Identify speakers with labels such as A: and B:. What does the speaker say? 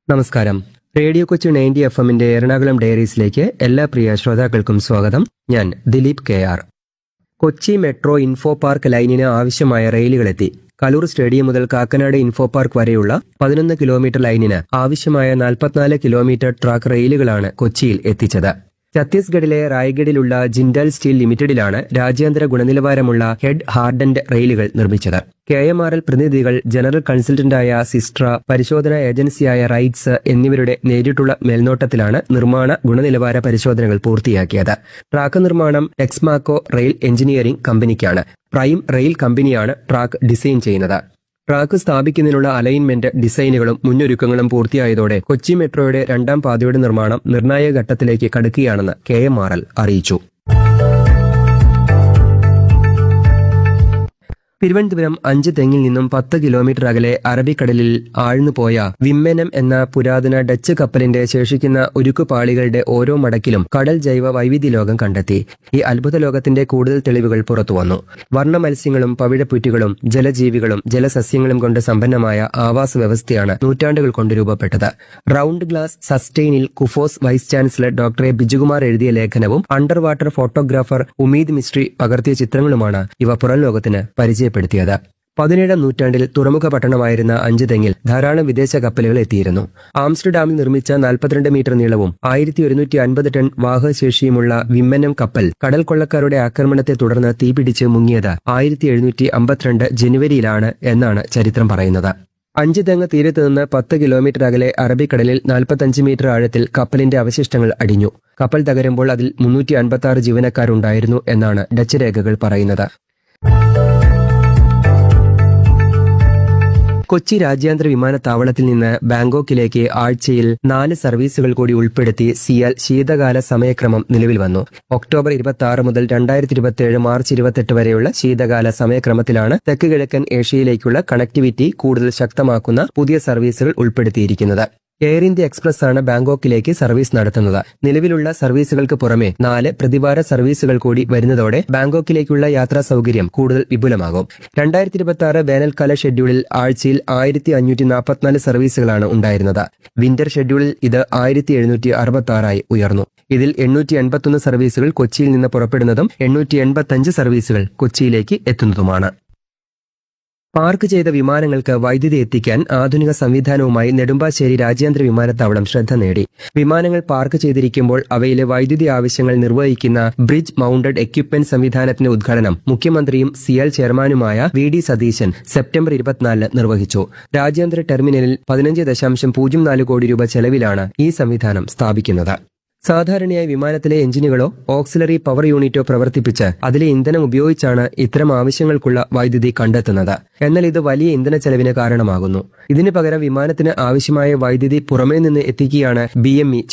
A: നമസ്കാരം radio Kochi ninety F എമ്മിന്റെ എറണാകുളം ഡയറീസിലേക്ക് എല്ലാ പ്രിയ ശ്രോതാക്കൾക്കും സ്വാഗതം ഞാൻ Dileep K R Kochi metro Infopark ലൈനിന് ആവശ്യമായ റെയിലുകളെത്തി കലൂർ സ്റ്റേഡിയം മുതൽ കാക്കനാട് ഇൻഫോ പാർക്ക് വരെയുള്ള പതിനൊന്ന് കിലോമീറ്റർ ലൈനിന് ആവശ്യമായ നാൽപ്പത്തിനാല് കിലോമീറ്റർ ട്രാക്ക് റെയിലുകളാണ് കൊച്ചിയിൽ എത്തിച്ചത് ഛത്തീസ്ഗഡിലെ റായ്ഗഡിലുള്ള ജിൻഡാൽ സ്റ്റീൽ ലിമിറ്റഡിലാണ് രാജ്യാന്തര ഗുണനിലവാരമുള്ള ഹെഡ് ഹാർഡൻഡ് റെയിലുകൾ നിർമ്മിച്ചത് കെ എം ആർ എൽ പ്രതിനിധികൾ ജനറൽ കൺസൾട്ടന്റായ സിസ്ട്ര പരിശോധനാ ഏജൻസിയായ റൈറ്റ്സ് എന്നിവരുടെ നേരിട്ടുള്ള മേൽനോട്ടത്തിലാണ് നിർമ്മാണ ഗുണനിലവാര പരിശോധനകൾ പൂർത്തിയാക്കിയത് ട്രാക്ക് നിർമ്മാണം ടെക്സ്മാക്കോ റെയിൽ എഞ്ചിനീയറിംഗ് കമ്പനിക്കാണ് പ്രൈം റെയിൽ കമ്പനിയാണ് ട്രാക്ക് ഡിസൈൻ ചെയ്യുന്നത് ട്രാക്ക് സ്ഥാപിക്കുന്നതിനുള്ള അലൈൻമെന്റ് ഡിസൈനുകളും മുന്നൊരുക്കങ്ങളും പൂർത്തിയായതോടെ കൊച്ചി മെട്രോയുടെ രണ്ടാം പാതയുടെ നിർമ്മാണം നിർണായക ഘട്ടത്തിലേക്ക് കടക്കുകയാണെന്ന് കെ എം ആർ എൽ അറിയിച്ചു തിരുവനന്തപുരം അഞ്ച് തെങ്ങിൽ നിന്നും പത്ത് കിലോമീറ്റർ അകലെ അറബിക്കടലിൽ ആഴ്ന്നു പോയ വിമ്മെനം എന്ന പുരാതന ഡച്ച് കപ്പലിന്റെ ശേഷിക്കുന്ന ഉരുക്കുപാളികളുടെ ഓരോ മടക്കിലും കടൽ ജൈവ വൈവിധ്യ ലോകം കണ്ടെത്തി ഈ അത്ഭുത ലോകത്തിന്റെ കൂടുതൽ തെളിവുകൾ പുറത്തുവന്നു വർണ്ണ മത്സ്യങ്ങളും പവിഴപ്പുറ്റുകളും ജലജീവികളും ജലസസ്യങ്ങളും കൊണ്ട് സമ്പന്നമായ ആവാസ വ്യവസ്ഥയാണ് നൂറ്റാണ്ടുകൾ കൊണ്ട് രൂപപ്പെട്ടത് റൗണ്ട് ഗ്ലാസ് സസ്റ്റെയിനിൽ KUFOS vice chancellor doctor A Bijukumar എഴുതിയ ലേഖനവും underwater photographer Umeed Mistry പകർത്തിയ ചിത്രങ്ങളുമാണ് ഇവ പുറം ലോകത്തിന് പരിചയപ്പെടുത്തിയത് പതിനേഴാം നൂറ്റാണ്ടിൽ തുറമുഖ പട്ടണമായിരുന്ന അഞ്ച് തെങ്ങിൽ ധാരാളം വിദേശ കപ്പലുകൾ എത്തിയിരുന്നു ആംസ്റ്റർഡാമിൽ നിർമ്മിച്ച നാൽപ്പത്തിരണ്ട് മീറ്റർ നീളവും ആയിരത്തി ഒരുന്നൂറ്റി അൻപത് ടൺ വാഹകശേഷിയുമുള്ള വിമ്മനം കപ്പൽ കടൽ കൊള്ളക്കാരുടെ ആക്രമണത്തെ തുടർന്ന് തീപിടിച്ച് മുങ്ങിയത് ആയിരത്തി എഴുന്നൂറ്റി അമ്പത്തിരണ്ട് ജനുവരിയിലാണ് എന്നാണ് ചരിത്രം പറയുന്നത് അഞ്ച് തെങ്ങ് തീരത്ത് നിന്ന് പത്ത് കിലോമീറ്റർ അകലെ അറബിക്കടലിൽ നാൽപ്പത്തഞ്ച് മീറ്റർ ആഴത്തിൽ കപ്പലിന്റെ അവശിഷ്ടങ്ങൾ അടിഞ്ഞു കപ്പൽ തകരുമ്പോൾ അതിൽ മുന്നൂറ്റി അൻപത്തി ആറ് ജീവനക്കാരുണ്ടായിരുന്നു എന്നാണ് ഡച്ച് രേഖകൾ പറയുന്നത് കൊച്ചി രാജ്യാന്തര വിമാനത്താവളത്തിൽ നിന്ന് ബാങ്കോക്കിലേക്ക് ആഴ്ചയിൽ നാല് സർവീസുകൾ കൂടി ഉൾപ്പെടുത്തി സിയാൽ ശീതകാല സമയക്രമം നിലവിൽ വന്നു ഒക്ടോബർ ഇരുപത്തി ആറ് മുതൽ രണ്ടായിരത്തി ഇരുപത്തിയേഴ് മാർച്ച് ഇരുപത്തെട്ട് വരെയുള്ള ശീതകാല സമയക്രമത്തിലാണ് തെക്ക് കിഴക്കൻ ഏഷ്യയിലേക്കുള്ള കണക്ടിവിറ്റി കൂടുതൽ ശക്തമാക്കുന്ന പുതിയ സർവീസുകൾ ഉൾപ്പെടുത്തിയിരിക്കുന്നത് എയർ ഇന്ത്യ എക്സ്പ്രസ് ആണ് ബാങ്കോക്കിലേക്ക് സർവീസ് നടത്തുന്നത് നിലവിലുള്ള സർവീസുകൾക്ക് പുറമെ നാല് പ്രതിവാര സർവീസുകൾ കൂടി വരുന്നതോടെ ബാങ്കോക്കിലേക്കുള്ള യാത്രാ സൗകര്യം കൂടുതൽ വിപുലമാകും രണ്ടായിരത്തി ഇരുപത്തി ആറ് വേനൽക്കാല ഷെഡ്യൂളിൽ ആഴ്ചയിൽ ആയിരത്തി അഞ്ഞൂറ്റി നാൽപ്പത്തിനാല് സർവീസുകളാണ് ഉണ്ടായിരുന്നത് വിന്റർ ഷെഡ്യൂളിൽ ഇത് ആയിരത്തി എഴുന്നൂറ്റി അറുപത്തി ആറായി ഉയർന്നു ഇതിൽ എണ്ണൂറ്റി എൺപത്തൊന്ന് സർവീസുകൾ കൊച്ചിയിൽ നിന്ന് പുറപ്പെടുന്നതും എണ്ണൂറ്റി എൺപത്തഞ്ച് സർവീസുകൾ കൊച്ചിയിലേക്ക് എത്തുന്നതുമാണ് പാർക്ക് ചെയ്ത വിമാനങ്ങൾക്ക് വൈദ്യുതി എത്തിക്കാൻ ആധുനിക സംവിധാനവുമായി നെടുമ്പാശ്ശേരി രാജ്യാന്തര വിമാനത്താവളം ശ്രദ്ധ നേടി വിമാനങ്ങൾ പാർക്ക് ചെയ്തിരിക്കുമ്പോൾ അവയിലെ വൈദ്യുതി ആവശ്യങ്ങൾ നിർവഹിക്കുന്ന ബ്രിഡ്ജ് മൗണ്ടഡ് എക്യുപ്മെന്റ് സംവിധാനത്തിന്റെ ഉദ്ഘാടനം മുഖ്യമന്ത്രിയും സിയൽ ചെയർമാനുമായ വി ഡി സതീശൻ സെപ്റ്റംബർ ഇരുപത്തിനാലിന് നിർവഹിച്ചു രാജ്യാന്തര ടെർമിനലിൽ പതിനഞ്ച് ദശാംശം പൂജ്യം നാല് കോടി രൂപ ചെലവിലാണ് ഈ സംവിധാനം സ്ഥാപിക്കുന്നത് സാധാരണയായി വിമാനത്തിലെ എഞ്ചിനുകളോ ഓക്സിലറി പവർ യൂണിറ്റോ പ്രവർത്തിപ്പിച്ച് അതിലെ ഇന്ധനം ഉപയോഗിച്ചാണ് ഇത്തരം ആവശ്യങ്ങൾക്കുള്ള വൈദ്യുതി കണ്ടെത്തുന്നത് എന്നാൽ ഇത് വലിയ ഇന്ധന ചെലവിന് കാരണമാകുന്നു ഇതിനു പകരം വിമാനത്തിന് ആവശ്യമായ വൈദ്യുതി പുറമേ നിന്ന് എത്തിക്കുകയാണ് ബി